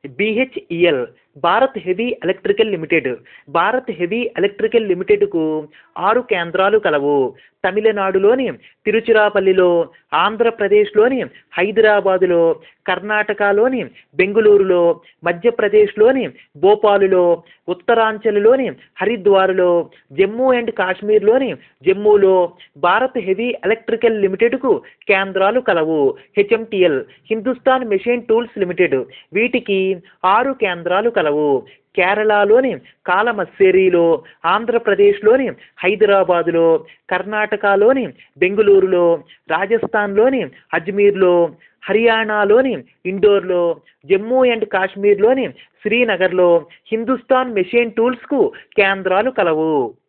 BHEL Bharat heavy electrical limited Bharat heavy electrical లిమిటెడ్కు ఆరు కేంద్రాలు కలవు తమిళనాడులోని తిరుచిరాపల్లిలో ఆంధ్రప్రదేశ్లోని హైదరాబాదులో కర్ణాటకలోని బెంగుళూరులో మధ్యప్రదేశ్లోని భోపాలులో ఉత్తరాంచల్లోని హరిద్వార్లో జమ్మూ అండ్ కాశ్మీర్లోని జమ్మూలో భారత్ హెవీ ఎలక్ట్రికల్ లిమిటెడ్కు కేంద్రాలు కలవు HMTL Hindustan machine tools limited వీటికి ఆరు కేంద్రాలు కలవు కేరళలోని కాలమస్సేరిలో ఆంధ్రప్రదేశ్లోని హైదరాబాదులో కర్ణాటకలోని బెంగుళూరులో రాజస్థాన్లోని అజ్మీర్లో హర్యానాలోని ఇండోర్లో జమ్మూ అండ్ కాశ్మీర్లోని శ్రీనగర్లో హిందుస్థాన్ మెషిన్ టూల్స్కు కేంద్రాలు కలవు